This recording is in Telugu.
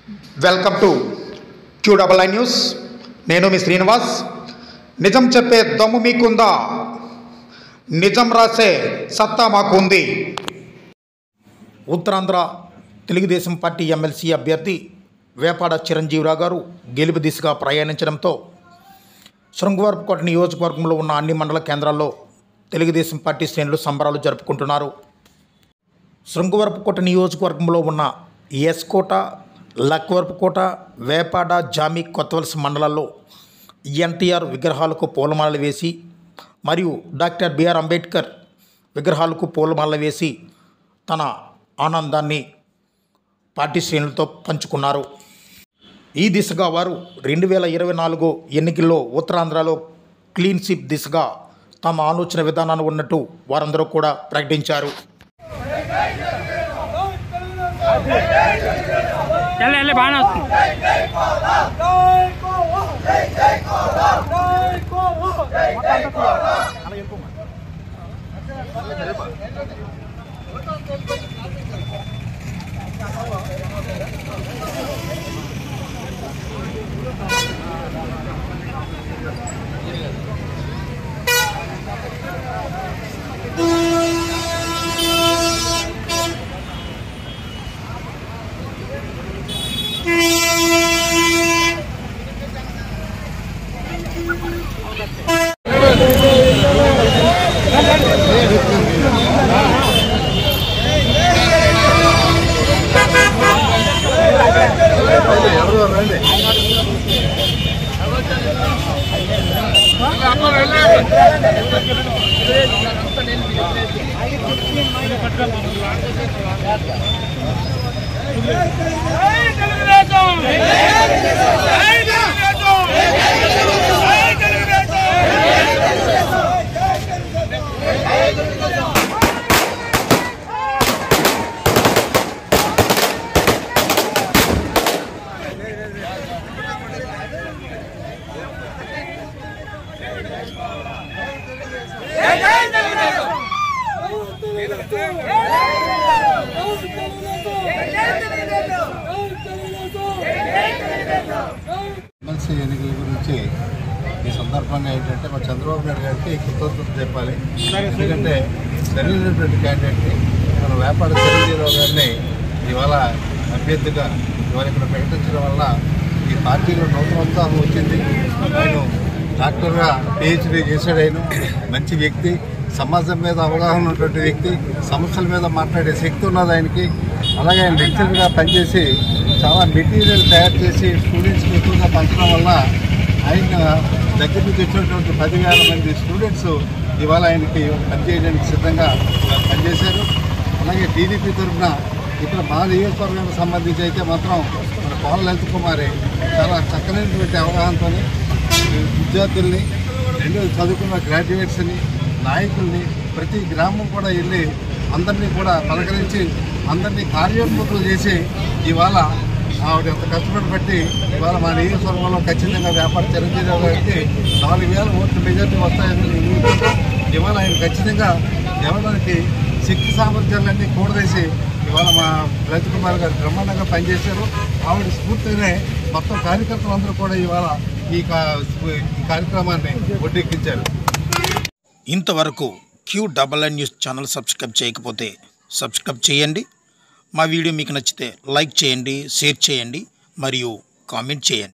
Welcome to Q double I news నేను మీ శ్రీనివాస్ నిజం చెప్పే దమ్ము మీకుందా నిజం రాసే సత్తా మాకు ఉంది ఉత్తరాంధ్ర తెలుగుదేశం పార్టీ ఎమ్మెల్సీ అభ్యర్థి వేపాడ చిరంజీవిరావు గారు గెలుపు దిశగా ప్రయాణించడంతో శృంగవరపుకోట నియోజకవర్గంలో ఉన్న అన్ని మండల కేంద్రాల్లో తెలుగుదేశం పార్టీ శ్రేణులు సంబరాలు జరుపుకుంటున్నారు శృంగవరపుకోట నియోజకవర్గంలో ఉన్న ఎస్కోట లక్వరపుకోట వేపాడ జామి కొత్తవలస మండలాల్లో ఎన్టీఆర్ విగ్రహాలకు పూలమాలలు వేసి మరియు డాక్టర్ బిఆర్ అంబేద్కర్ విగ్రహాలకు పూలమాలలు వేసి తన ఆనందాన్ని పార్టీ శ్రేణులతో పంచుకున్నారు ఈ దిశగా వారు రెండు వేల ఇరవై నాలుగు ఎన్నికల్లో ఉత్తరాంధ్రలో క్లీన్ స్వీప్ దిశగా తమ ఆలోచన విధానాన్ని ఉన్నట్టు వారందరూ కూడా ప్రకటించారు వెళ్ళి వెళ్ళి బాగానే వస్తుంది ఎమ్మెల్సీ ఎన్నికల గురించి ఈ సందర్భంగా ఏంటంటే మా చంద్రబాబు నాయుడు గారికి కృతజ్ఞత చెప్పాలి ఎందుకంటే సరైనటువంటి క్యాండిడేట్ని మన వ్యాపార చిరంజీవిరావు గారిని ఇవాళ అభ్యర్థిగా ఇవాళ ఇక్కడ ప్రకటించడం వల్ల ఈ పార్టీలో నూతనోత్సాహం వచ్చింది ఆయన డాక్టర్గా పిహెచ్డీ చేశాడు ఆయన మంచి వ్యక్తి సమాజం మీద అవగాహన ఉన్నటువంటి వ్యక్తి సమస్యల మీద మాట్లాడే శక్తి ఉన్నది ఆయనకి అలాగే ఆయన లెక్చర్గా పనిచేసి చాలా మెటీరియల్ తయారు చేసి స్టూడెంట్స్కి ఎక్కువగా పంచడం వల్ల ఆయన దగ్గర నుంచి వచ్చినటువంటి పదివేల మంది స్టూడెంట్స్ ఇవాళ ఆయనకి పనిచేయడానికి సిద్ధంగా పనిచేశారు అలాగే టీడీపీ తరఫున ఇక్కడ మా నియోజకవర్గానికి సంబంధించి అయితే మాత్రం మన కోన లలిత్ కుమారి చాలా చక్కనైనటువంటి అవగాహనతో విద్యార్థుల్ని రెండు చదువుకున్న గ్రాడ్యుయేట్స్ని నాయకుల్ని ప్రతి గ్రామం కూడా వెళ్ళి అందరినీ కూడా పలకరించి అందరినీ కార్యోన్ముఖులు చేసి ఇవాళ ఆవిడ ఎంత కష్టపడి బట్టి ఇవాళ మా నియోజకవర్గంలో ఖచ్చితంగా వ్యాపార చిరంజీవి గారికి నాలుగు వేల ఓట్ల మెజార్టీ వస్తాయని నేను ఊహిస్తున్నాను. ఇవాళ ఆయన ఖచ్చితంగా గెలవడానికి శక్తి సామర్థ్యాలన్నీ కూడదీసి ఇవాళ మా రవికుమార్ గారు బ్రహ్మాండంగా పనిచేశారు ఆవిడ స్ఫూర్తినే మొత్తం కార్యకర్తలందరూ కూడా ఇవాళ ఈ కా- ఈ కార్యక్రమాన్ని ఒడ్డెక్కించారు ఇంతవరకు Q double N news channel subscribe చేయకపోతే సబ్స్క్రైబ్ చేయండి మా వీడియో మీకు నచ్చితే లైక్ చేయండి షేర్ చేయండి మరియు కామెంట్ చేయండి